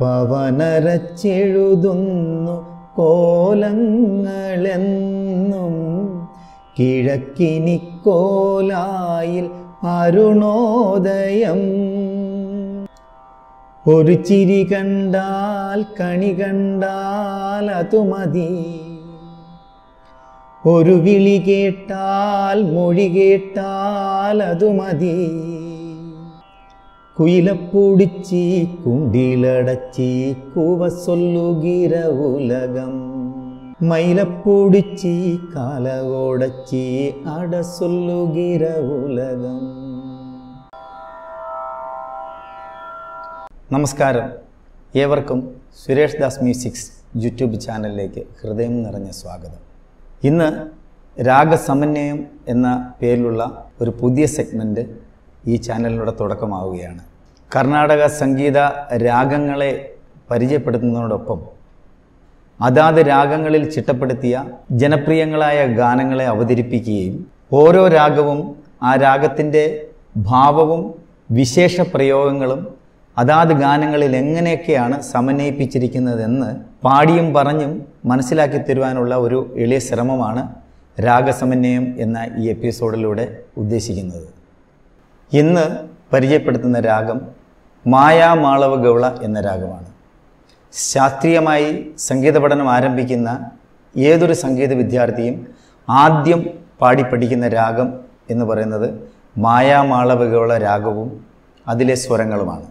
പവനരച്ചെഴുതുന്നു കോലങ്ങളെന്നും കിഴക്കിനിക്കോലായിൽ അരുണോദയം ഒരു ചിരി കണ്ടാൽ കണി കണ്ടാൽ അതു മതി ഒരു വിളി കേട്ടാൽ മൊഴി കേട്ടാൽ അതു മതി കുയിലപ്പൊടിച്ചി കുണ്ടിലടച്ചി കൂവ സൊല്ലുകിற ഉലകം മയിലപ്പൊടിച്ചി കാലകോടച്ചി അട സൊല്ലുകിற ഉലകം നമസ്കാരം ഏവർക്കും സുരേഷ് ദാസ് മ്യൂസിക്സ് യൂട്യൂബ് ചാനലിലേക്ക് ഹൃദയം നിറഞ്ഞ സ്വാഗതം ഇന്ന് രാഗസമന്വയം എന്ന പേരിലുള്ള ഒരു പുതിയ സെഗ്മെൻറ്റ് ഈ ചാനലിലൂടെ തുടക്കമാവുകയാണ് കർണാടക സംഗീത രാഗങ്ങളെ പരിചയപ്പെടുത്തുന്നതോടൊപ്പം അതാത് രാഗങ്ങളിൽ ചിട്ടപ്പെടുത്തിയ ജനപ്രിയങ്ങളായ ഗാനങ്ങളെ അവതരിപ്പിക്കുകയും ഓരോ രാഗവും ആ രാഗത്തിൻ്റെ ഭാവവും വിശേഷ പ്രയോഗങ്ങളും അതാത് ഗാനങ്ങളിൽ എങ്ങനെയൊക്കെയാണ് സമന്വയിപ്പിച്ചിരിക്കുന്നതെന്ന് പാടിയും പറഞ്ഞും മനസ്സിലാക്കി തരുവാനുള്ള ഒരു എളിയ ശ്രമമാണ് രാഗസമന്വയം എന്ന ഈ എപ്പിസോഡിലൂടെ ഉദ്ദേശിക്കുന്നത് ഇന്ന് പരിചയപ്പെടുത്തുന്ന രാഗം മായാമാളവ ഗൗള എന്ന രാഗമാണ് ശാസ്ത്രീയമായി സംഗീത പഠനം ആരംഭിക്കുന്ന ഏതൊരു സംഗീത വിദ്യാർത്ഥിയും ആദ്യം പാടി പഠിക്കുന്ന രാഗം എന്ന് പറയുന്നത് മായാമാളവ ഗൗള രാഗവും അതിലെ സ്വരങ്ങളുമാണ്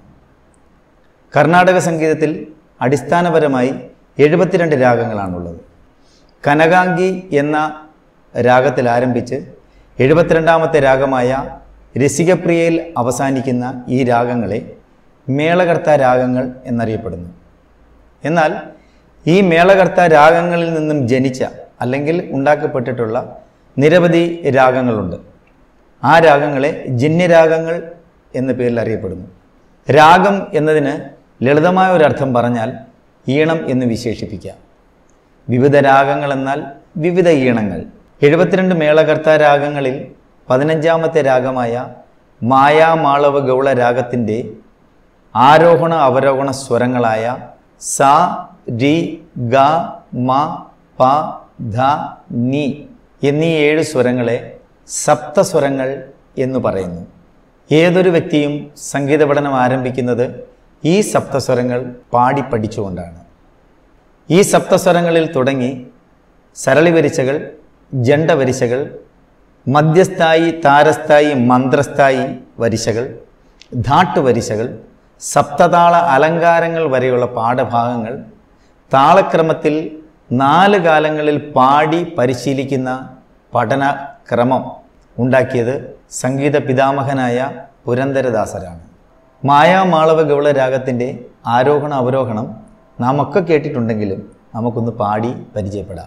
കർണാടക സംഗീതത്തിൽ അടിസ്ഥാനപരമായി എഴുപത്തിരണ്ട് രാഗങ്ങളാണുള്ളത് കനകാംഗി എന്ന രാഗത്തിൽ ആരംഭിച്ച് എഴുപത്തിരണ്ടാമത്തെ രാഗമായ രസികപ്രിയയിൽ അവസാനിക്കുന്ന ഈ രാഗങ്ങളെ മേളകർത്ത രാഗങ്ങൾ എന്നറിയപ്പെടുന്നു എന്നാൽ ഈ മേളകർത്ത രാഗങ്ങളിൽ നിന്നും ജനിച്ച അല്ലെങ്കിൽ ഉണ്ടാക്കപ്പെട്ടിട്ടുള്ള നിരവധി രാഗങ്ങളുണ്ട് ആ രാഗങ്ങളെ ജന്യരാഗങ്ങൾ എന്ന പേരിൽ അറിയപ്പെടുന്നു രാഗം എന്നതിന് ലളിതമായ ഒരർത്ഥം പറഞ്ഞാൽ ഈണം എന്ന് വിശേഷിപ്പിക്കാം വിവിധ രാഗങ്ങൾ എന്നാൽ വിവിധ ഈണങ്ങൾ എഴുപത്തിരണ്ട് മേളകർത്ത രാഗങ്ങളിൽ പതിനഞ്ചാമത്തെ രാഗമായ മായാമാളവ ഗൗള രാഗത്തിൻ്റെ ആരോഹണ അവരോഹണ സ്വരങ്ങളായ സ രി ഗ മ പ ധ നി എന്നീ ഏഴ് സ്വരങ്ങളെ സപ്തസ്വരങ്ങൾ എന്ന് പറയുന്നു ഏതൊരു വ്യക്തിയും സംഗീത പഠനം ആരംഭിക്കുന്നത് ഈ സപ്തസ്വരങ്ങൾ പാടി പഠിച്ചുകൊണ്ടാണ് ഈ സപ്തസ്വരങ്ങളിൽ തുടങ്ങി സരളിവരിച്ചകൾ ജണ്ടവരിശകൾ മധ്യസ്ഥായി താരസ്ഥായി മന്ത്രസ്ഥായി വരിശകൾ ധാട്ടുവരിശകൾ സപ്തതാള അലങ്കാരങ്ങൾ വരെയുള്ള പാഠഭാഗങ്ങൾ താളക്രമത്തിൽ നാല് കാലങ്ങളിൽ പാടി പരിശീലിക്കുന്ന പഠനക്രമം ഉണ്ടാക്കിയത് സംഗീത പിതാമഹനായ പുരന്ദരദാസരാണ് മായാമാളവ ഗൗള രാഗത്തിൻ്റെ ആരോഹണ അവരോഹണം നാം ഒക്കെ കേട്ടിട്ടുണ്ടെങ്കിലും നമുക്കൊന്ന് പാടി പരിചയപ്പെടാം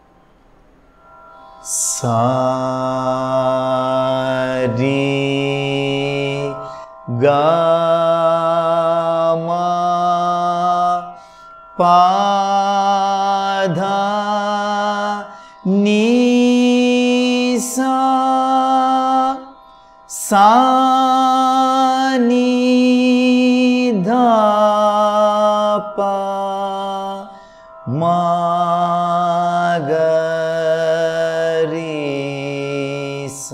സാരി ഗാമ പാധ നീസ സാനിധ മാഗരീസ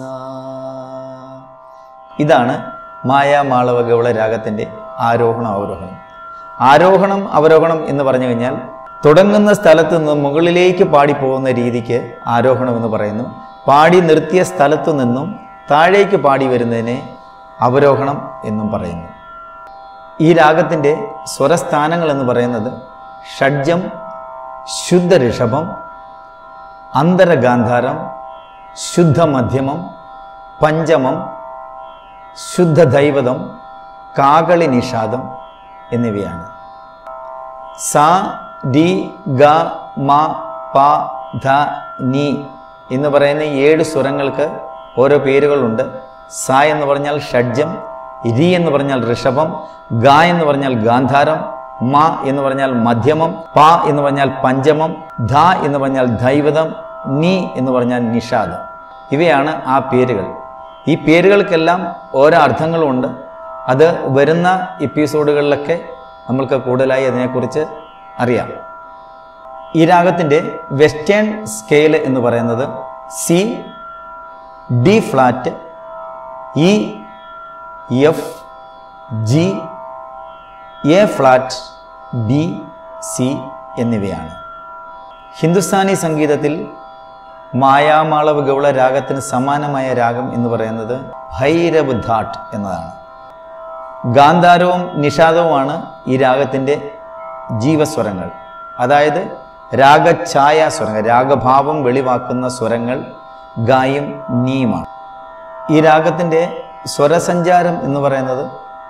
ഇതാണ് മായാമാളവ ഗൗള രാഗത്തിൻ്റെ ആരോഹണം അവരോഹണം ആരോഹണം അവരോഹണം എന്ന് പറഞ്ഞു കഴിഞ്ഞാൽ തുടങ്ങുന്ന സ്ഥലത്ത് നിന്ന് മുകളിലേക്ക് പാടി പോകുന്ന രീതിക്ക് ആരോഹണം എന്ന് പറയുന്നു പാടി നിർത്തിയ സ്ഥലത്തു നിന്നും താഴേക്ക് പാടി വരുന്നതിനെ അവരോഹണം എന്നും പറയുന്നു ഈ രാഗത്തിൻ്റെ സ്വരസ്ഥാനങ്ങൾ എന്ന് പറയുന്നത് ഷഡ്ജം ശുദ്ധ ഋഷഭം അന്തരഗാന്ധാരം ശുദ്ധ മധ്യമം പഞ്ചമം ശുദ്ധ ദൈവതം കാകളി നിഷാദം എന്നിവയാണ് സ ഡി ഗ മ പ ധ നി എന്ന് പറയുന്ന ഏഴ് സ്വരങ്ങൾക്ക് ഓരോ പേരുകളുണ്ട് സ എന്ന് പറഞ്ഞാൽ ഷഡ്ജം രി എന്ന് പറഞ്ഞാൽ ഋഷഭം ഗ എന്ന് പറഞ്ഞാൽ ഗാന്ധാരം മ എന്ന് പറഞ്ഞാൽ മധ്യമം പ എന്ന് പറഞ്ഞാൽ പഞ്ചമം ധ എന്ന് പറഞ്ഞാൽ ദൈവതം നി എന്ന് പറഞ്ഞാൽ നിഷാദം ഇവയാണ് ആ പേരുകൾ ഈ പേരുകൾക്കെല്ലാം ഓരോ അർത്ഥങ്ങളുമുണ്ട് അത് വരുന്ന എപ്പിസോഡുകളിലൊക്കെ നമ്മൾക്ക് കൂടുതലായി അതിനെക്കുറിച്ച് അറിയാം ഈ രാഗത്തിൻ്റെ വെസ്റ്റേൺ സ്കെയിൽ എന്ന് പറയുന്നത് C D flat E F G A flat B C എന്നിവയാണ് ഹിന്ദുസ്ഥാനി സംഗീതത്തിൽ മായാമാളവ് ഗൗള രാഗത്തിന് സമാനമായ രാഗം എന്ന് പറയുന്നത് ഭൈരവ് ധാട്ട് എന്നതാണ് ഗാന്ധാരവും നിഷാദവുമാണ് ഈ രാഗത്തിൻ്റെ ജീവസ്വരങ്ങൾ അതായത് രാഗഛായ സ്വരങ്ങൾ രാഗഭാവം വെളിവാക്കുന്ന സ്വരങ്ങൾ ഗായും നീയുമാണ് ഈ രാഗത്തിൻ്റെ സ്വരസഞ്ചാരം എന്ന് പറയുന്നത്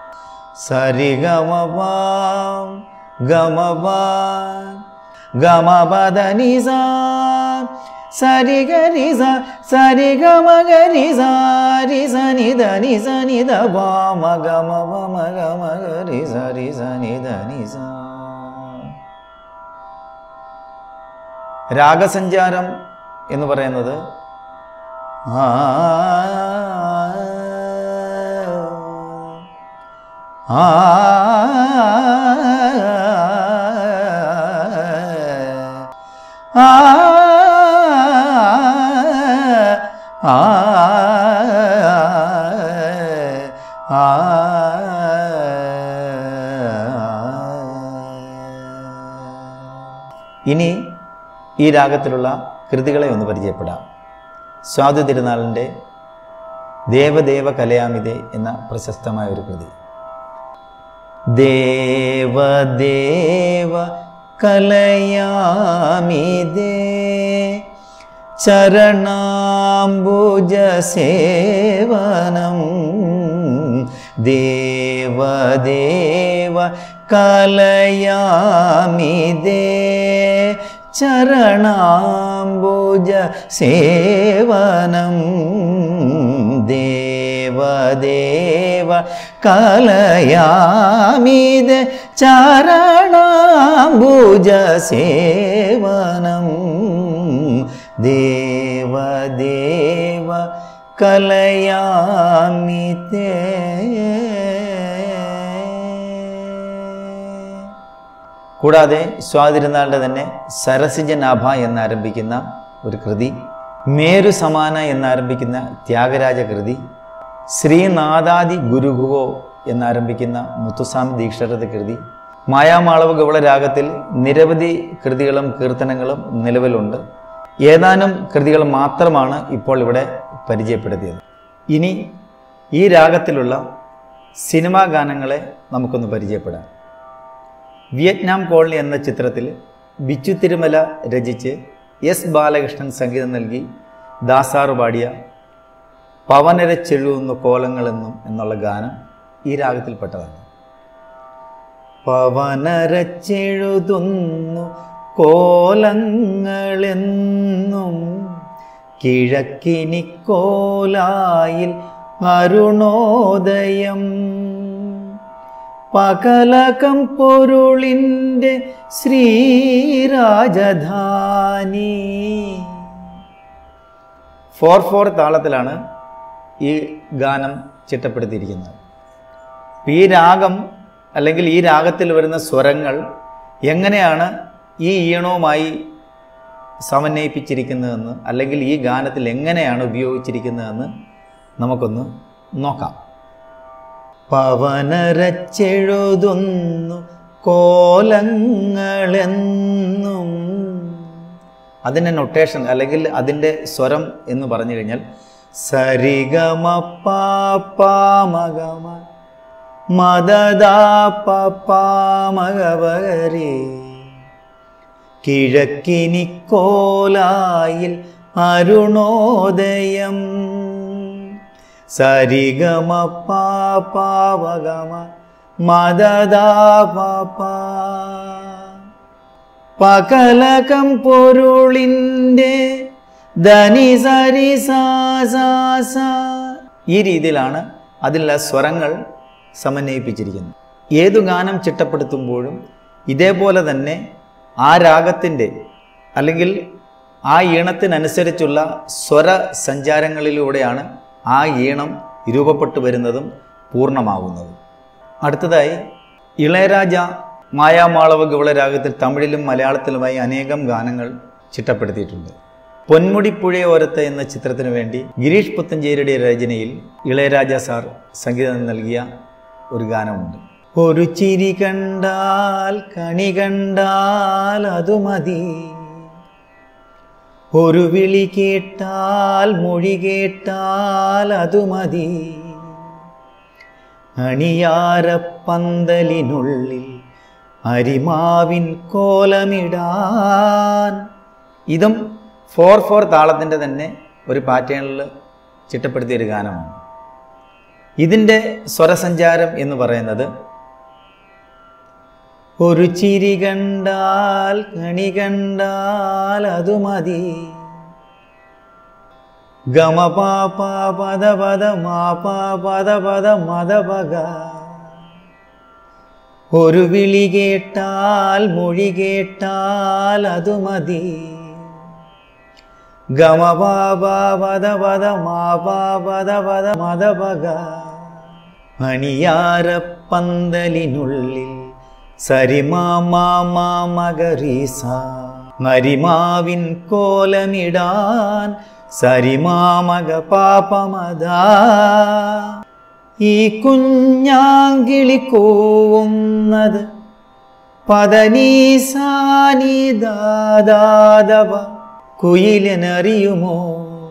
സരിഗമപാം ഗമപാം ഗമപദനിസ സരിഗരിസ സരിഗമഗരിസ റിസ നിധ നിസ നിധ പാമ ഗമ പമ ഗമ ഗരി സരി സ നിധ നിസ രാഗസഞ്ചാരം എന്ന് പറയുന്നത് ആ ആ ആ ആ ഇനി ഈ രാഗത്തിലുള്ള കൃതികളെ ഒന്ന് പരിചയപ്പെടാം സ്വാതി തിരുനാളിൻ്റെ ദേവദേവ കലയാമിതേ എന്ന പ്രശസ്തമായ ഒരു കൃതി ദേവദേവ കലയാമിതേ ചരണാംബുജ സേവനം ദേവദേവ കലയാമിതേ ചരണാംബുജ സേവനം ദേവദേവ കലയാമിത ചരണാംബുജ സേവനം ദേവദേവ കലയാമിതേ കൂടാതെ സ്വാതിരുന്നാളുടെ തന്നെ സരസിജനാഭ എന്നാരംഭിക്കുന്ന ഒരു കൃതി മേരു സമാന എന്നാരംഭിക്കുന്ന ത്യാഗരാജ കൃതി ശ്രീനാഥാദി ഗുരുഭുവോ എന്നാരംഭിക്കുന്ന മുത്തുസ്വാമി ദീക്ഷരത കൃതി മായാമാളവ് ഗൗള രാഗത്തിൽ നിരവധി കൃതികളും കീർത്തനങ്ങളും നിലവിലുണ്ട് ഏതാനും കൃതികൾ മാത്രമാണ് ഇപ്പോൾ ഇവിടെ പരിചയപ്പെടുത്തിയത് ഇനി ഈ രാഗത്തിലുള്ള സിനിമാ ഗാനങ്ങളെ നമുക്കൊന്ന് പരിചയപ്പെടാം വിയറ്റ്നാം കോളനി എന്ന ചിത്രത്തിൽ ബിച്ചു തിരുമല രചിച്ച് എസ് ബാലകൃഷ്ണൻ സംഗീതം നൽകി ദാസാറ് പാടിയ പവനരച്ചെഴുതുന്ന കോലങ്ങളെന്നും എന്നുള്ള ഗാനം ഈ രാഗത്തിൽപ്പെട്ടതാണ് പവനരച്ചെഴുതുന്നു കോലങ്ങളെന്നും കിഴക്കിനിക്കോലായിൽ അരുണോദയം പകലകം പൊരുളിൻ്റെ ശ്രീരാജധാനി ഫോർ ഫോർ താളത്തിലാണ് ഈ ഗാനം ചിട്ടപ്പെടുത്തിയിരിക്കുന്നത് ഈ രാഗം അല്ലെങ്കിൽ ഈ രാഗത്തിൽ വരുന്ന സ്വരങ്ങൾ എങ്ങനെയാണ് ഈ ഈണവുമായി സമന്വയിപ്പിച്ചിരിക്കുന്നതെന്ന് അല്ലെങ്കിൽ ഈ ഗാനത്തിൽ എങ്ങനെയാണ് ഉപയോഗിച്ചിരിക്കുന്നതെന്ന് നമുക്കൊന്ന് നോക്കാം പവനരച്ചെഴുതുന്നു കോലങ്ങളെന്നും അതിൻ്റെ നൊട്ടേഷൻ അല്ലെങ്കിൽ അതിൻ്റെ സ്വരം എന്ന് പറഞ്ഞു കഴിഞ്ഞാൽ സരിഗമ പാമഗമ മദദാ പപ്പാമഗവരി കിഴക്കിനിക്കോലായിൽ അരുണോദയം സരിഗമ പാവഗമ മദദാ പപ്പ പകലകം പൊരുളിൻ്റെ ധനി സരി സാ സാ സാ. ഈ രീതിയിലാണ് അതിലുള്ള സ്വരങ്ങൾ സമന്വയിപ്പിച്ചിരിക്കുന്നത് ഏതു ഗാനം ചിട്ടപ്പെടുത്തുമ്പോഴും ഇതേപോലെ തന്നെ ആ രാഗത്തിൻ്റെ അല്ലെങ്കിൽ ആ ഈണത്തിനനുസരിച്ചുള്ള സ്വര സഞ്ചാരങ്ങളിലൂടെയാണ് ആ ഈണം രൂപപ്പെട്ടു വരുന്നതും പൂർണ്ണമാകുന്നതും അടുത്തതായി ഇളയരാജ മായാമാളവ ഗൗള രാഗത്തിൽ തമിഴിലും മലയാളത്തിലുമായി അനേകം ഗാനങ്ങൾ ചിട്ടപ്പെടുത്തിയിട്ടുണ്ട് പൊന്മുടിപ്പുഴയോരത്ത് എന്ന ചിത്രത്തിനു വേണ്ടി ഗിരീഷ് പുത്തഞ്ചേരിയുടെ രചനയിൽ ഇളയരാജ സാർ സംഗീതം നൽകിയ ഒരു ഗാനമുണ്ട് ഒരു ചിരി കണ്ടാൽ കണി കണ്ടാൽ അതു മതി ഒരു വിളി കേട്ടാൽ മൊഴി കേട്ടാൽ അതു മതി അണിയാരപ്പന്തലിനുള്ളിൽ അരിമാവിൻ കോലമിടാൻ ഇതും ഫോർ ഫോർ താളത്തിൻ്റെ തന്നെ ഒരു പാറ്റേണിൽ ചിട്ടപ്പെടുത്തിയ ഒരു ഗാനമാണ് ഇതിൻ്റെ സ്വരസഞ്ചാരം എന്ന് പറയുന്നത് ഒരു ചിരി കണ്ടാൽ കണി കണ്ടാൽ അതു മതി ഗമ പാപ പദ പദ മാപ പദ പദ മദ പക ഒരു വിളി കേട്ടാൽ മൊഴി കേട്ടാൽ അതു മതി ഗമ പാപ പദ പദ മാപ പദ പദ മദ പക മണിയാരപ്പന്തലിനുള്ളിൽ സരിമാമകരീസ മരിമാവിൻ കോലമിടാൻ സരിമാമക പാപമതാ ഈ കുഞ്ഞാങ്കിളി കൂവുന്നത് പതനീസാനിദാദാദവ കുയിലിനറിയുമോ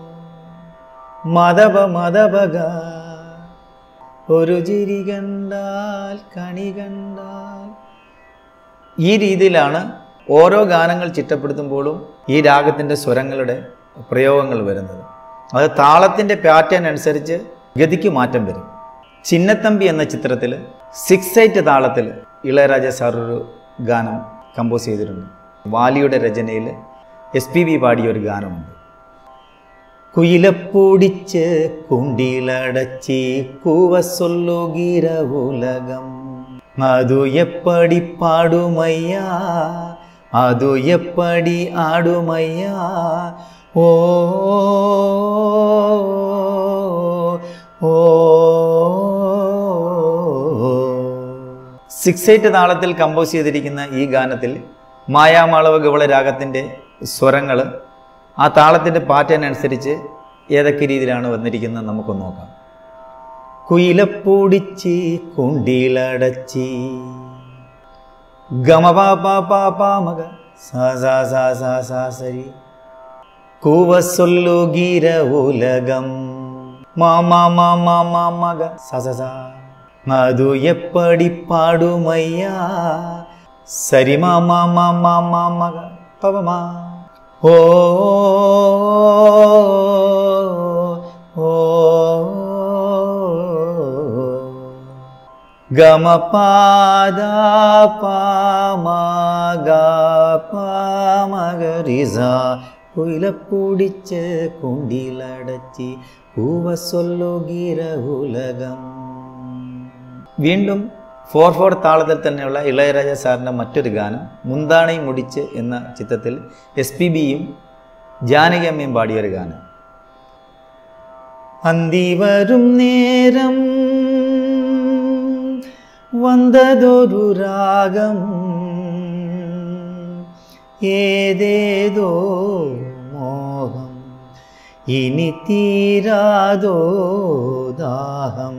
മതപ മതപക ഒരു ചിരി കണ്ടാൽ കണി കണ്ടാൽ ഈ രീതിയിലാണ് ഓരോ ഗാനങ്ങൾ ചിട്ടപ്പെടുത്തുമ്പോഴും ഈ രാഗത്തിൻ്റെ സ്വരങ്ങളുടെ പ്രയോഗങ്ങൾ വരുന്നത് അത് താളത്തിൻ്റെ പാറ്റേൺ അനുസരിച്ച് ഗതിക്ക് മാറ്റം വരും ചിന്നത്തമ്പി എന്ന ചിത്രത്തിൽ സിക്സ് എയ്റ്റ് താളത്തിൽ ഇളയരാജ സാർ ഒരു ഗാനം കമ്പോസ് ചെയ്തിട്ടുണ്ട് വാലിയുടെ രചനയിൽ എസ് പി ബി പാടിയ ഒരു ഗാനമുണ്ട് കുയിലപ്പൊടിച്ച് കുണ്ടിലടച്ചി കൂവ സൊല്ലുകിற ഉലകം அது எப்படி பாடுமையா அது எப்படி ஆடுமையா ஓ ഓ സിക്സ് എയ്റ്റ് താളത്തിൽ കമ്പോസ് ചെയ്തിരിക്കുന്ന ഈ ഗാനത്തിൽ മായാമാളവ ഗവള രാഗത്തിൻ്റെ സ്വരങ്ങൾ ആ താളത്തിൻ്റെ പാറ്റേൺ അനുസരിച്ച് ഏതൊക്കെ രീതിയിലാണ് വന്നിരിക്കുന്നത് നമുക്കൊന്ന് നോക്കാം കുയിലപ്പൊടിച്ച് കുണ്ടിലടച്ചി ഗമപാപാപാമക സാ സാ സാ സാ സാ സരി കൂവ സൊല്ലുകിற ഉലകം മാമാ മാമാ മാമക സ സ സ அது எப்படி பாடுமையா சரி மாமா மாமா மாமக பவமா ஓ ஓ ഗമപാദ പാമഗ പാമകരിസ കുയിലപ്പൊടിച്ച് കുണ്ടിലടച്ചി പൂവ സൊല്ലുകിற ഉലകം വീണ്ടും ഫോർ ഫോർ താളത്തിൽ തന്നെയുള്ള ഇളയരാജ സാറിൻ്റെ മറ്റൊരു ഗാനം മുന്താണി മുടിച്ച് എന്ന ചിത്രത്തിൽ എസ് പി ബിയും ജാനകി അമ്മയും പാടിയൊരു ഗാനം അന്തി വരും നേരം വന്നതൊരു രാഗം ഏതേതോ മോഹം ഇനി തീരാതോ ദാഹം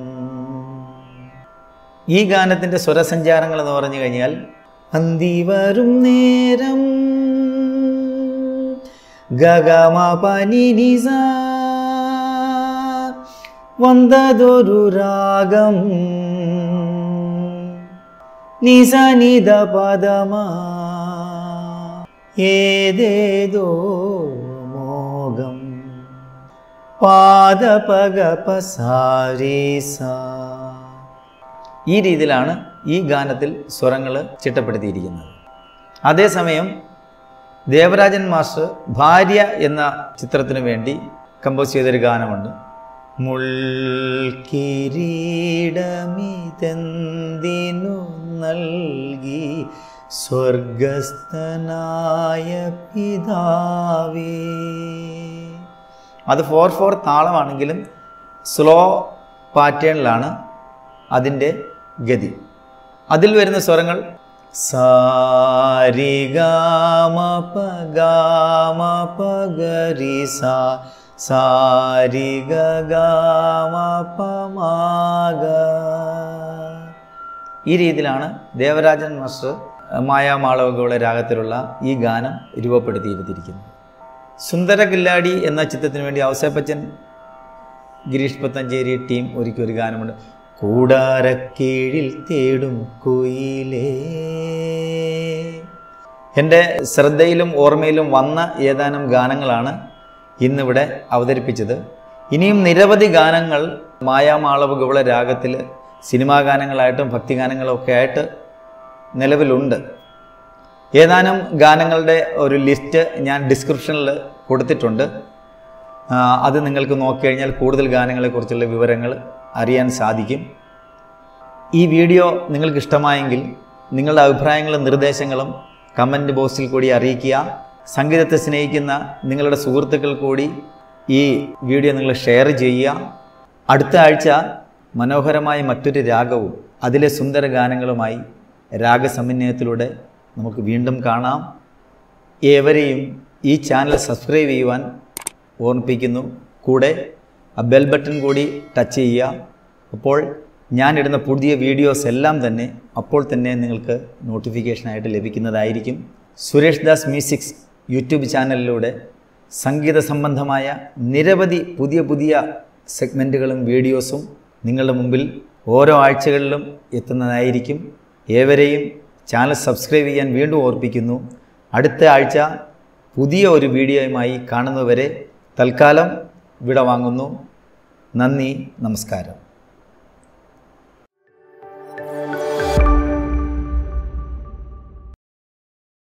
ഈ ഗാനത്തിൻ്റെ സ്വരസഞ്ചാരങ്ങൾ എന്ന് പറഞ്ഞു കഴിഞ്ഞാൽ അന്തി വരും നേരം ഗഗമ പനി നിസ വന്നതൊരു രാഗം നിസ നിത പദമാ ഏതേതോ മോകം പാദപക പസാരീസ ഈ രീതിയിലാണ് ഈ ഗാനത്തിൽ സ്വരങ്ങൾ ചിട്ടപ്പെടുത്തിയിരിക്കുന്നത് അതേസമയം ദേവരാജൻ മാസ്റ്റർ ഭാര്യ എന്ന ചിത്രത്തിനു വേണ്ടി കമ്പോസ് ചെയ്തൊരു ഗാനമുണ്ട് മുൾക്കിരീടമിതെന്തിനു നൽകി സ്വർഗസ്ഥനായ പിതാവേ അത് ഫോർ ഫോർ താളമാണെങ്കിലും സ്ലോ പാറ്റേണിലാണ് അതിൻ്റെ ഗതി അതിൽ വരുന്ന സ്വരങ്ങൾ സാരിഗാമ പഗാമ പഗരി സാ സാരിഗാമ പമാഗ ഈ രീതിയിലാണ് ദേവരാജൻ മാസ്റ്റർ മായാമാളവകളുടെ രാഗത്തിലുള്ള ഈ ഗാനം രൂപപ്പെടുത്തിയിരുത്തിയിരിക്കുന്നത് സുന്ദര കില്ലാടി എന്ന ചിത്രത്തിന് വേണ്ടി ഔസേപ്പച്ചൻ ഗിരീഷ് പത്തഞ്ചേരി ടീം ഒരുക്കി ഒരു ഗാനമുണ്ട് കൂടാരക്കീഴിൽ തേടും കുയിലേ എൻ്റെ ശ്രദ്ധയിലും ഓർമ്മയിലും വന്ന ഏതാനും ഗാനങ്ങളാണ് ഇന്നിവിടെ അവതരിപ്പിച്ചത് ഇനിയും നിരവധി ഗാനങ്ങൾ മായാമാളവ് ഗൗള രാഗത്തിൽ സിനിമാ ഗാനങ്ങളായിട്ടും ഭക്തിഗാനങ്ങളും ഒക്കെ ആയിട്ട് നിലവിലുണ്ട് ഏതാനും ഗാനങ്ങളുടെ ഒരു ലിസ്റ്റ് ഞാൻ ഡിസ്ക്രിപ്ഷനിൽ കൊടുത്തിട്ടുണ്ട് ആ, അത് നിങ്ങൾക്ക് നോക്കിക്കഴിഞ്ഞാൽ കൂടുതൽ ഗാനങ്ങളെക്കുറിച്ചുള്ള വിവരങ്ങൾ അറിയാൻ സാധിക്കും ഈ വീഡിയോ നിങ്ങൾക്ക് ഇഷ്ടമായെങ്കിൽ നിങ്ങളുടെ അഭിപ്രായങ്ങളും നിർദ്ദേശങ്ങളും കമൻറ്റ് ബോക്സിൽ കൂടി അറിയിക്കുക സംഗീതത്തെ സ്നേഹിക്കുന്ന നിങ്ങളുടെ സുഹൃത്തുക്കൾ കൂടി ഈ വീഡിയോ നിങ്ങൾ ഷെയർ ചെയ്യുക അടുത്ത ആഴ്ച മനോഹരമായ മറ്റൊരു രാഗവും അതിലെ സുന്ദര ഗാനങ്ങളുമായി രാഗസമന്വയത്തിലൂടെ നമുക്ക് വീണ്ടും കാണാം ഏവരെയും ഈ ചാനൽ സബ്സ്ക്രൈബ് ചെയ്യുവാൻ ഓർമ്മിപ്പിക്കുന്നു കൂടെ ആ ബെൽ ബട്ടൺ കൂടി ടച്ച് ചെയ്യുക അപ്പോൾ ഞാനിടുന്ന പുതിയ വീഡിയോസ് എല്ലാം തന്നെ അപ്പോൾ തന്നെ നിങ്ങൾക്ക് നോട്ടിഫിക്കേഷനായിട്ട് ലഭിക്കുന്നതായിരിക്കും സുരേഷ് ദാസ് മ്യൂസിക്സ് യൂട്യൂബ് ചാനലിലൂടെ സംഗീത സംബന്ധമായ നിരവധി പുതിയ പുതിയ സെഗ്മെൻറ്റുകളും വീഡിയോസും നിങ്ങളുടെ മുമ്പിൽ ഓരോ ആഴ്ചകളിലും എത്തുന്നതായിരിക്കും ഏവരെയും ചാനൽ സബ്സ്ക്രൈബ് ചെയ്യാൻ വീണ്ടും ഓർപ്പിക്കുന്നു അടുത്ത ആഴ്ച പുതിയ ഒരു വീഡിയോയുമായി കാണുന്നവരെ തൽക്കാലം വിട വാങ്ങുന്നു നന്ദി നമസ്കാരം